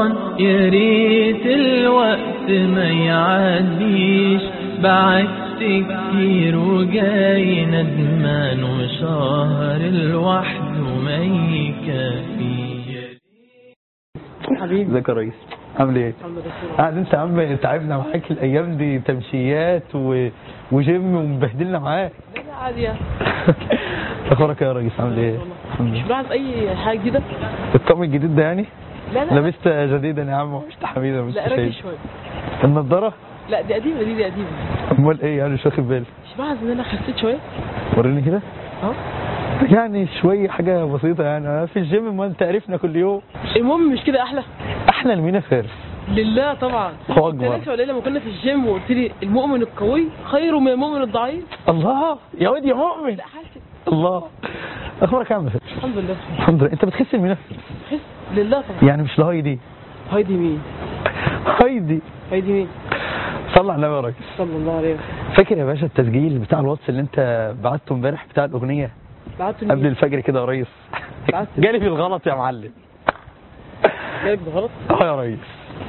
رمضان يا ريت الوقت ما يعديش بعكس كتير وجاي ندمان وشهر لوحده ما يكفيش حبيبي ازيك يا ريس عامل ايه؟ الحمد لله قاعد انت يا عم تعبنا معاك الايام دي تمشيات و... وجيم ومبهدلنا معاك لا عادي يعني اخبارك يا ريس عامل ايه؟ الحمد مش لله ملاحظ اي حاجه جديده الطقم الجديد ده يعني؟ لا لا لبست جديدا يا عم ومش حميده مش لا راجل شايف شويه النضاره لا دي قديمه دي دي قديمه امال ايه يعني مش واخد بالي مش ملاحظ ان انا خسيت شويه وريني كده اه يعني شويه حاجه بسيطه يعني أنا في الجيم ما انت عرفنا كل يوم المهم مش كده احلى احنا المينا فارس لله طبعا الله انت أكبر. ناسي ولا إيه لما كنا في الجيم وقلت لي المؤمن القوي خير من المؤمن الضعيف الله يا واد يا مؤمن لا حاسس الله اخبارك عامل ايه؟ الحمد لله الحمد لله انت بتخس المينا خس لله طبعا يعني مش لهاي دي هايدي مين هايدي هايدي مين صلى على النبي يا راجل صلى الله عليه وسلم فاكر يا باشا التسجيل بتاع الواتس اللي انت بعته امبارح بتاع الاغنيه بعت قبل مين الفجر كده يا ريس بعت جالي بالغلط يا معلم جالك بغلط اه يا ريس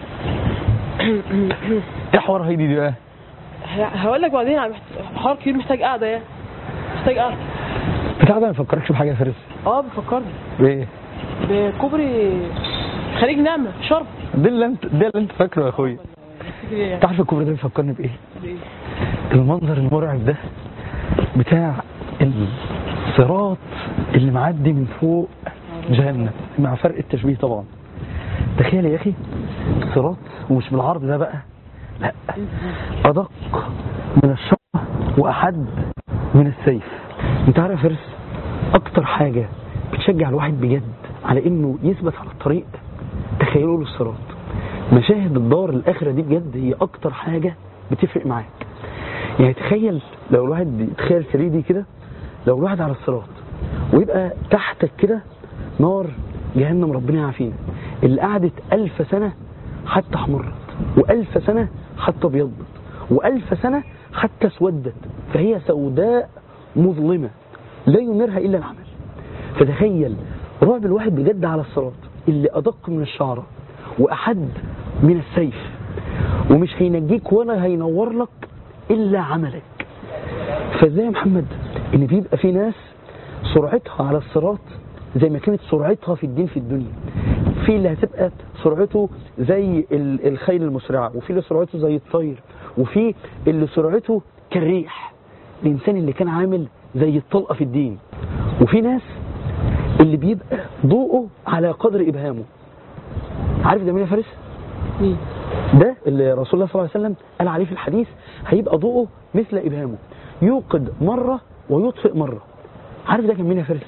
ايه حوار هايدي دي بقى ه- هقول لك بعدين عن محت- حوار كبير محتاج قعده يعني محتاج قعده بتاع ده ما يفكركش بحاجه يا فارس اه بيفكرني بايه بكوبري خليج نعمه شرم ده اللي انت ده اللي انت فاكره يا اخويا تفتكر ايه يعني؟ تعرف الكوبري ده بيفكرني بايه إيه؟ المنظر المرعب ده بتاع الصراط اللي معدي من فوق جهنم مع فرق التشبيه طبعا تخيل يا اخي الصراط ومش بالعرض ده بقى لا ادق من الشعر واحد من السيف انت عارف يا فارس اكتر حاجه بتشجع الواحد بجد على انه يثبت على الطريق تخيلوا له الصراط مشاهد الدار الاخره دي بجد هي اكتر حاجه بتفرق معاك يعني تخيل لو الواحد يتخيل 3 دي كده لو الواحد على الصراط ويبقى تحتك كده نار جهنم ربنا يعافينا اللي قعدت ألف سنة حتى احمرت وألف سنة حتى ابيضت وألف سنة حتى اسودت فهي سوداء مظلمة لا ينيرها إلا العمل فتخيل رعب الواحد بجد على الصراط اللي أدق من الشعرة وأحد من السيف ومش هينجيك ولا هينور لك إلا عملك فازاي يا محمد ان بيبقى في ناس سرعتها على الصراط زي ما كانت سرعتها في الدين في الدنيا في اللي هتبقى سرعته زي ال- الخيل المسرعة وفي اللي سرعته زي الطير وفي اللي سرعته كالريح الإنسان اللي كان عامل زي الطلقة في الدين وفي ناس اللي بيبقى ضوءه على قدر إبهامه عارف ده مين يا فارس؟ مين ده اللي رسول الله صلى الله عليه وسلم قال عليه في الحديث هيبقى ضوءه مثل إبهامه يوقد مرة ويطفئ مرة عارف ده كان مين يا فارس؟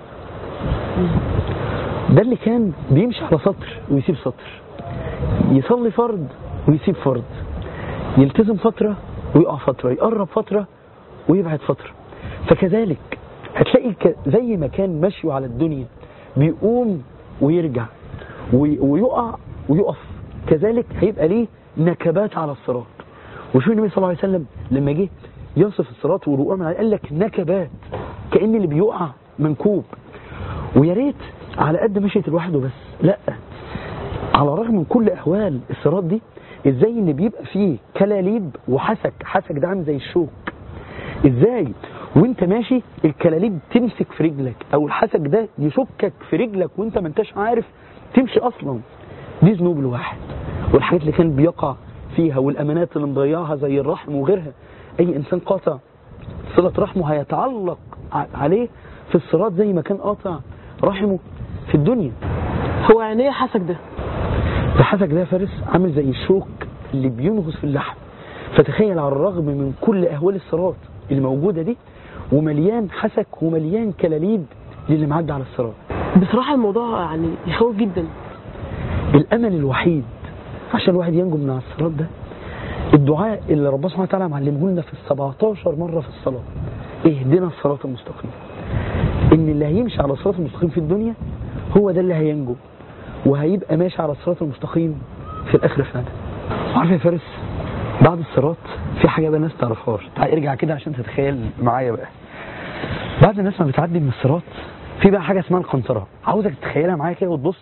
ده اللي كان بيمشي على سطر ويسيب سطر يصلي فرض ويسيب فرض يلتزم فترة ويقع فترة يقرب فترة ويبعد فترة فكذلك هتلاقي ك- زي ما كان مشيه على الدنيا بيقوم ويرجع وي- ويقع ويقف كذلك هيبقى ليه نكبات على الصراط وشوف النبي صلى الله عليه وسلم لما جه يصف الصراط والوقوع من عليه قال لك نكبات كأن اللي بيقع منكوب ويا ريت على قد مشيت الواحد وبس لا على الرغم من كل احوال الصراط دي ازاي ان بيبقى فيه كلاليب وحسك حسك ده عامل زي الشوك ازاي وانت ماشي الكلاليب تمسك في رجلك او الحسك ده يشكك في رجلك وانت ما انتش عارف تمشي اصلا دي ذنوب الواحد والحاجات اللي كان بيقع فيها والامانات اللي مضيعها زي الرحم وغيرها اي انسان قاطع صلة رحمه هيتعلق ع- عليه في الصراط زي ما كان قاطع رحمه في الدنيا هو يعني ايه حسك ده الحسك ده يا فارس عامل زي الشوك اللي بينغص في اللحم فتخيل على الرغم من كل اهوال الصراط اللي موجوده دي ومليان حسك ومليان كلاليب للي معدي على الصراط بصراحه الموضوع يعني يخوف جدا الامل الوحيد عشان الواحد ينجو من على الصراط ده الدعاء اللي ربنا سبحانه وتعالى معلمه لنا في ال 17 مره في الصلاه اهدنا الصراط المستقيم ان اللي هيمشي على الصراط المستقيم في الدنيا هو ده اللي هينجو وهيبقى ماشي على الصراط المستقيم في الاخره فعلا عارف يا فارس بعد الصراط في حاجه بقى الناس ما تعرفهاش تعال ارجع كده عشان تتخيل معايا بقى بعد الناس ما بتعدي من الصراط في بقى حاجه اسمها القنطره عاوزك تتخيلها معايا كده وتبص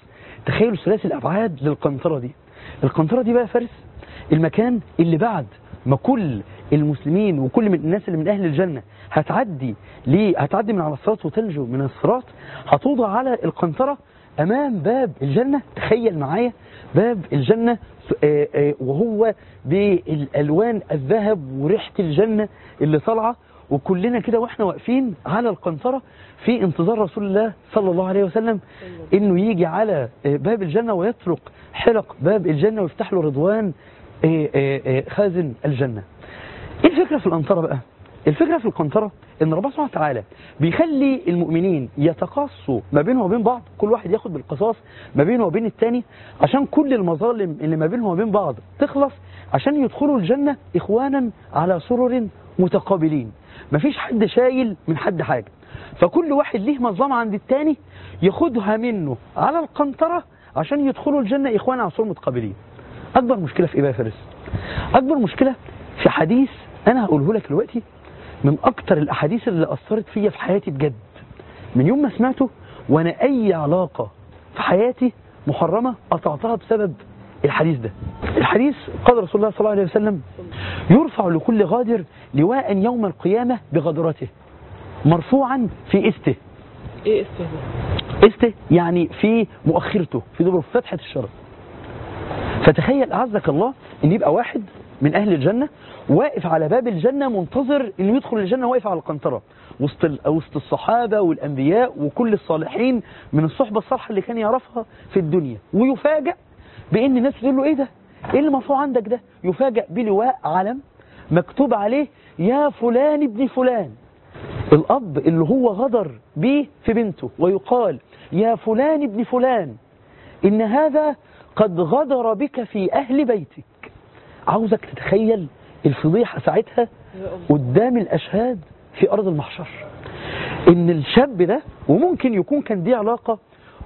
تخيلوا ثلاثي الابعاد للقنطره دي القنطره دي بقى يا فارس المكان اللي بعد ما كل المسلمين وكل من الناس اللي من اهل الجنه هتعدي ليه هتعدي من على الصراط وتنجو من الصراط هتوضع على القنطره امام باب الجنه تخيل معايا باب الجنه آه، آه، وهو بالالوان الذهب وريحه الجنه اللي طالعه وكلنا كده واحنا واقفين على القنطره في انتظار رسول الله صلى الله عليه وسلم انه يجي على آه، باب الجنه ويطرق حلق باب الجنه ويفتح له رضوان آه، آه، آه، خازن الجنه. ايه الفكره في القنطره بقى؟ الفكره في القنطره ان ربنا سبحانه وتعالى بيخلي المؤمنين يتقاصوا ما بينهم وبين بعض كل واحد ياخد بالقصاص ما بينه وبين التاني عشان كل المظالم اللي ما بينهم وبين بعض تخلص عشان يدخلوا الجنه اخوانا على سرر متقابلين مفيش حد شايل من حد حاجه فكل واحد ليه مظلمه عند التاني ياخدها منه على القنطره عشان يدخلوا الجنه اخوانا على سرر متقابلين اكبر مشكله في ايه بقى يا فارس اكبر مشكله في حديث انا هقوله لك دلوقتي من اكتر الاحاديث اللي اثرت فيا في حياتي بجد من يوم ما سمعته وانا اي علاقه في حياتي محرمه قطعتها بسبب الحديث ده الحديث قال رسول الله صلى الله عليه وسلم يرفع لكل غادر لواء يوم القيامه بغدرته مرفوعا في استه ايه استهزاء استه يعني في مؤخرته في دبر في فتحه الشرف فتخيل أعزك الله إن يبقى واحد من أهل الجنة واقف على باب الجنة منتظر إنه يدخل الجنة واقف على القنطرة وسط ال- وسط الصحابة والأنبياء وكل الصالحين من الصحبة الصالحة اللي كان يعرفها في الدنيا ويفاجأ بإن الناس بتقول له إيه ده؟ إيه اللي مرفوع عندك ده؟ يفاجأ بلواء علم مكتوب عليه يا فلان ابن فلان الأب اللي هو غدر بيه في بنته ويقال يا فلان ابن فلان إن هذا قد غدر بك في أهل بيتك عاوزك تتخيل الفضيحة ساعتها يا الله قدام الأشهاد في أرض المحشر إن الشاب ده وممكن يكون كان دي علاقة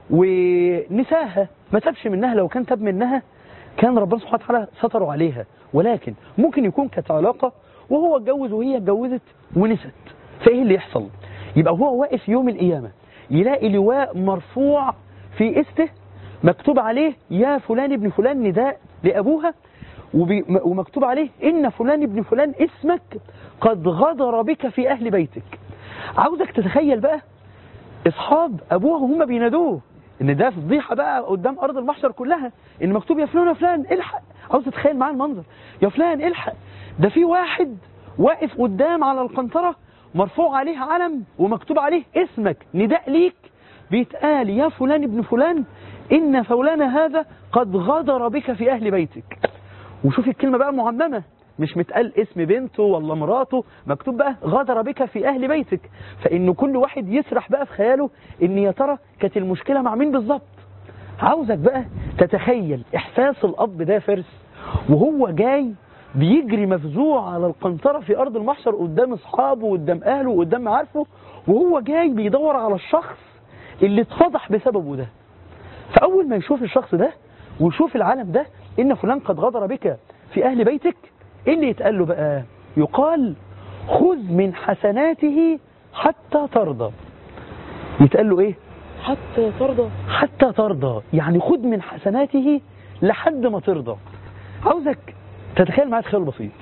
ونساها ما تبش منها لو كان تاب منها كان ربنا سبحانه وتعالى ستروا عليها ولكن ممكن يكون كانت علاقة وهو اتجوز وهي اتجوزت ونست فايه اللي يحصل يبقى هو واقف يوم القيامة يلاقي لواء مرفوع في استه مكتوب عليه يا فلان ابن فلان نداء لأبوها وبي- ومكتوب عليه إن فلان ابن فلان اسمك قد غدر بك في أهل بيتك عاوزك تتخيل بقى اصحاب ابوها وهم بينادوه ان ده فضيحه بقى قدام ارض المحشر كلها ان مكتوب يا فلان يا فلان الحق عاوز تتخيل معايا المنظر يا فلان الحق ده في واحد واقف قدام على القنطره مرفوع عليه علم ومكتوب عليه اسمك نداء ليك بيتقال يا فلان ابن فلان ان فلان هذا قد غدر بك في اهل بيتك وشوف الكلمة بقى معممة مش متقال اسم بنته ولا مراته مكتوب بقى غدر بك في أهل بيتك فإن كل واحد يسرح بقى في خياله إن يا ترى كانت المشكلة مع مين بالظبط عاوزك بقى تتخيل إحساس الأب ده يا فارس وهو جاي بيجري مفزوع على القنطرة في أرض المحشر قدام أصحابه وقدام أهله وقدام معارفه وهو جاي بيدور على الشخص اللي اتفضح بسببه ده فأول ما يشوف الشخص ده ويشوف العالم ده إن فلان قد غدر بك في أهل بيتك إيه اللي يتقال له بقى يقال خذ من حسناته حتى ترضى يتقال له إيه حتى ترضى حتى ترضى يعني خذ من حسناته لحد ما ترضى عاوزك تتخيل معايا تخيل بسيط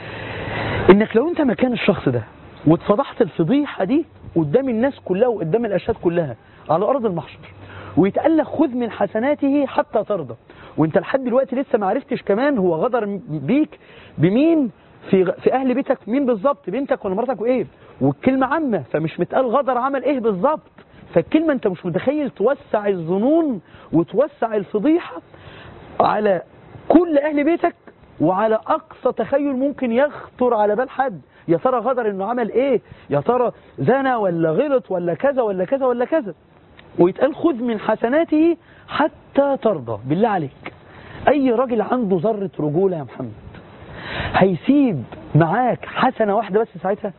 انك لو انت مكان الشخص ده واتفضحت الفضيحه دي قدام الناس كلها وقدام الاشهاد كلها على ارض المحشر ويتقال لك خذ من حسناته حتى ترضى وانت لحد دلوقتي لسه ما عرفتش كمان هو غدر بيك بمين في في اهل بيتك مين بالظبط بنتك ولا مراتك وايه والكلمه عامه فمش متقال غدر عمل ايه بالظبط فالكلمه انت مش متخيل توسع الظنون وتوسع الفضيحه على كل اهل بيتك وعلى اقصى تخيل ممكن يخطر على بال حد يا ترى غدر انه عمل ايه يا ترى زنى ولا غلط ولا كذا ولا كذا ولا كذا ويتقال خذ من حسناته حتى ترضى بالله عليك اي راجل عنده ذره رجوله يا محمد هيسيب معاك حسنه واحده بس ساعتها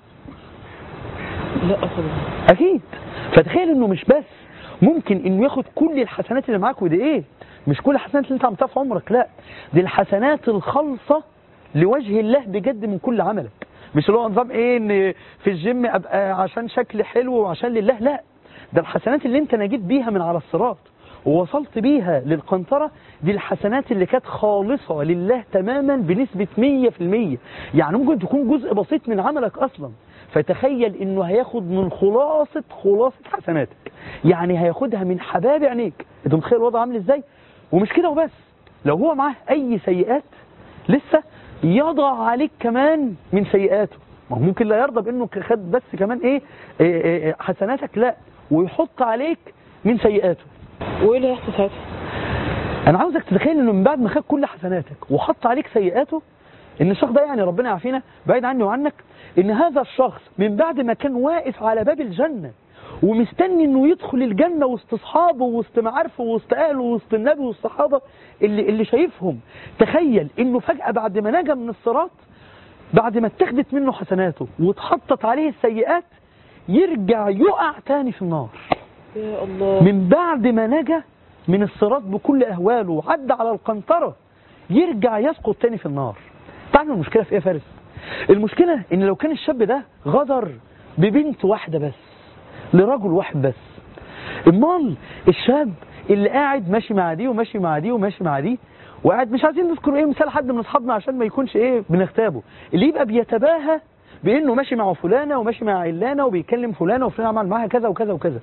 لا طبعا اكيد فتخيل انه مش بس ممكن انه ياخد كل الحسنات اللي معاك ودي ايه مش كل الحسنات اللي انت عملتها في عمرك لا دي الحسنات الخالصه لوجه الله بجد من كل عملك مش اللي هو نظام ايه ان في الجيم ابقى عشان شكل حلو وعشان لله لا ده الحسنات اللي انت نجيت بيها من على الصراط ووصلت بيها للقنطرة دي الحسنات اللي كانت خالصة لله تماما بنسبة 100% يعني ممكن تكون جزء بسيط من عملك أصلا فتخيل انه هياخد من خلاصة خلاصة حسناتك يعني هياخدها من حباب عينيك انت متخيل الوضع عامل ازاي ومش كده وبس لو هو معاه اي سيئات لسه يضع عليك كمان من سيئاته ما هو ممكن لا يرضى بانه خد بس كمان ايه, إيه, إيه حسناتك لا ويحط عليك من سيئاته وايه اللي هيحصل ساعتها؟ انا عاوزك تتخيل انه من بعد ما خد كل حسناتك وحط عليك سيئاته ان الشخص ده يعني ربنا يعافينا بعيد عني وعنك ان هذا الشخص من بعد ما كان واقف على باب الجنة ومستني انه يدخل الجنة وسط اصحابه وسط معارفه وسط اهله وسط النبي والصحابة اللي, اللي شايفهم تخيل انه فجأة بعد ما نجا من الصراط بعد ما اتخذت منه حسناته واتحطت عليه السيئات يرجع يقع تاني في النار يا الله من بعد ما نجا من الصراط بكل أهواله وعدى على القنطرة يرجع يسقط تاني في النار تعرف المشكلة في ايه يا فارس المشكلة ان لو كان الشاب ده غدر ببنت واحدة بس لرجل واحد بس امال الشاب اللي قاعد ماشي مع دي وماشي مع دي وماشي مع دي وقاعد مش عايزين نذكر ايه مثال حد من اصحابنا عشان ما يكونش ايه بنغتابه اللي يبقى بيتباهى بانه ماشي مع فلانه وماشي مع علانه وبيكلم فلانه وفلانه عمل معاها كذا وكذا وكذا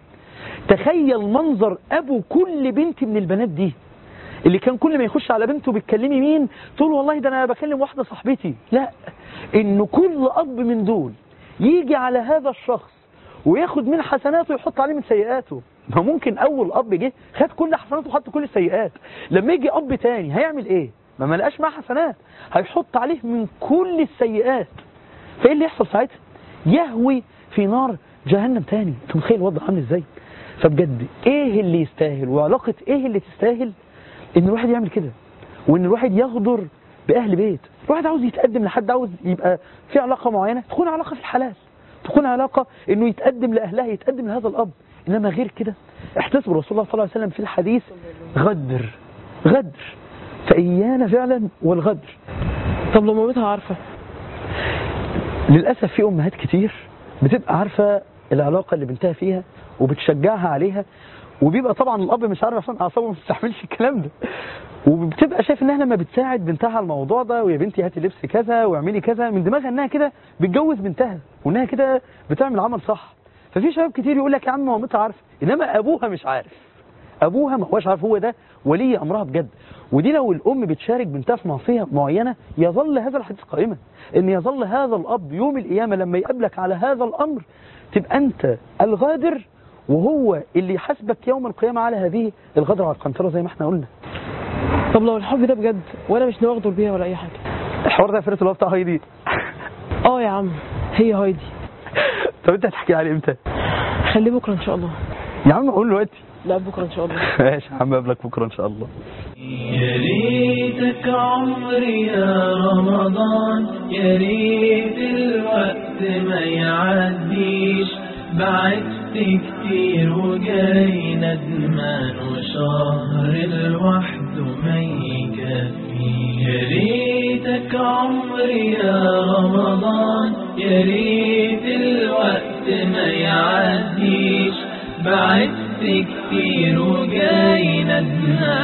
تخيل منظر ابو كل بنت من البنات دي اللي كان كل ما يخش على بنته بتكلمي مين تقول والله ده انا بكلم واحده صاحبتي لا انه كل اب من دول يجي على هذا الشخص وياخد من حسناته ويحط عليه من سيئاته ما ممكن اول اب جه خد كل حسناته وحط كل السيئات لما يجي اب تاني هيعمل ايه ما ملقاش معاه حسنات هيحط عليه من كل السيئات فايه اللي يحصل ساعتها يهوي في نار جهنم تاني انت متخيل الوضع عامل ازاي فبجد ايه اللي يستاهل وعلاقة ايه اللي تستاهل ان الواحد يعمل كده وان الواحد يغدر باهل بيت الواحد عاوز يتقدم لحد عاوز يبقى في علاقة معينة تكون علاقة في الحلال تكون علاقة انه يتقدم لاهلها يتقدم لهذا الاب انما غير كده احتسب رسول الله صلى الله عليه وسلم في الحديث غدر غدر فايانا فعلا والغدر طب لو مامتها عارفة للأسف في أمهات كتير بتبقى عارفة العلاقة اللي بنتها فيها وبتشجعها عليها وبيبقى طبعا الأب مش عارف عشان أعصابه ما بتستحملش الكلام ده وبتبقى شايف انها لما بتساعد بنتها على الموضوع ده ويا بنتي هاتي لبس كذا واعملي كذا من دماغها انها كده بتجوز بنتها وانها كده بتعمل عمل صح ففي شباب كتير يقول لك يا عم مامتها عارفه انما ابوها مش عارف ابوها ما هوش عارف هو ده ولي امرها بجد ودي لو الام بتشارك بنتها في معصيه معينه يظل هذا الحديث قائما ان يظل هذا الاب يوم القيامه لما يقابلك على هذا الامر تبقى انت الغادر وهو اللي يحاسبك يوم القيامه على هذه الغدر على القنطره زي ما احنا قلنا طب لو الحب ده بجد وانا مش ناوي اغدر بيها ولا اي حاجة الحوار ده فرقه اللي هو بتاع هايدي اه يا عم هي هايدي طب انت هتحكي عليه امتى خليه بكرة ان شاء الله يا عم قول دلوقتي لا بكرة ان شاء الله ماشي يا عم اقابلك بكره ان شاء الله يا ريتك عمري يا رمضان يا ريت الوقت ما يعديش بعدت كتير وجاي ندمان وشهر لوحده ما يكفيش يا ريتك عمري يا رمضان يا ريت الوقت ما يعديش بعدت كتير وجاي ندمان